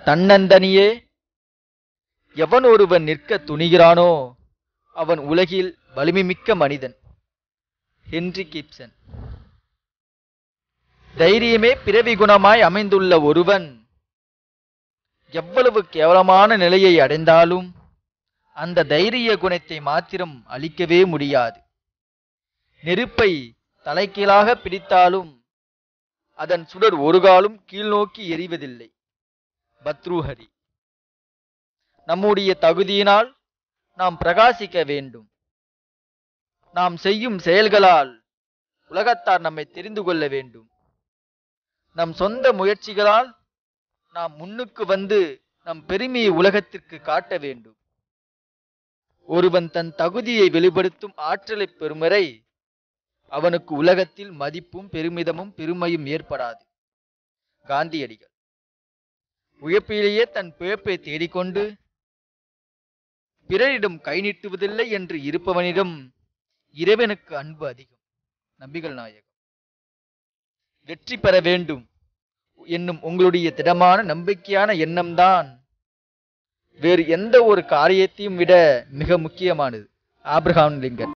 தன்னந்தனியே எவன் ஒருவன் நிற்க துணிகிறானோ அவன் உலகில் வலிமைமிக்க மனிதன் ஹென்றி கிப்சன் தைரியமே பிறவி குணமாய் அமைந்துள்ள ஒருவன் எவ்வளவு கேவலமான நிலையை அடைந்தாலும் அந்த தைரிய குணத்தை மாத்திரம் அழிக்கவே முடியாது நெருப்பை தலைகீழாக பிடித்தாலும் அதன் சுடர் ஒரு காலும் கீழ்நோக்கி எரிவதில்லை பத்ருஹரி நம்முடைய தகுதியினால் நாம் பிரகாசிக்க வேண்டும் நாம் செய்யும் செயல்களால் உலகத்தார் நம்மை தெரிந்து கொள்ள வேண்டும் நம் சொந்த முயற்சிகளால் நாம் முன்னுக்கு வந்து நம் பெருமையை உலகத்திற்கு காட்ட வேண்டும் ஒருவன் தன் தகுதியை வெளிப்படுத்தும் ஆற்றலை பெறும் வரை அவனுக்கு உலகத்தில் மதிப்பும் பெருமிதமும் பெருமையும் ஏற்படாது காந்தியடிகள் உழைப்பிலேயே தன் பிழைப்பை தேடிக்கொண்டு பிறரிடம் கை நீட்டுவதில்லை என்று இருப்பவனிடம் இறைவனுக்கு அன்பு அதிகம் நபிகள் நாயகம் வெற்றி பெற வேண்டும் என்னும் உங்களுடைய திடமான நம்பிக்கையான எண்ணம்தான் வேறு எந்த ஒரு காரியத்தையும் விட மிக முக்கியமானது ஆப்ரஹாம் லிங்கன்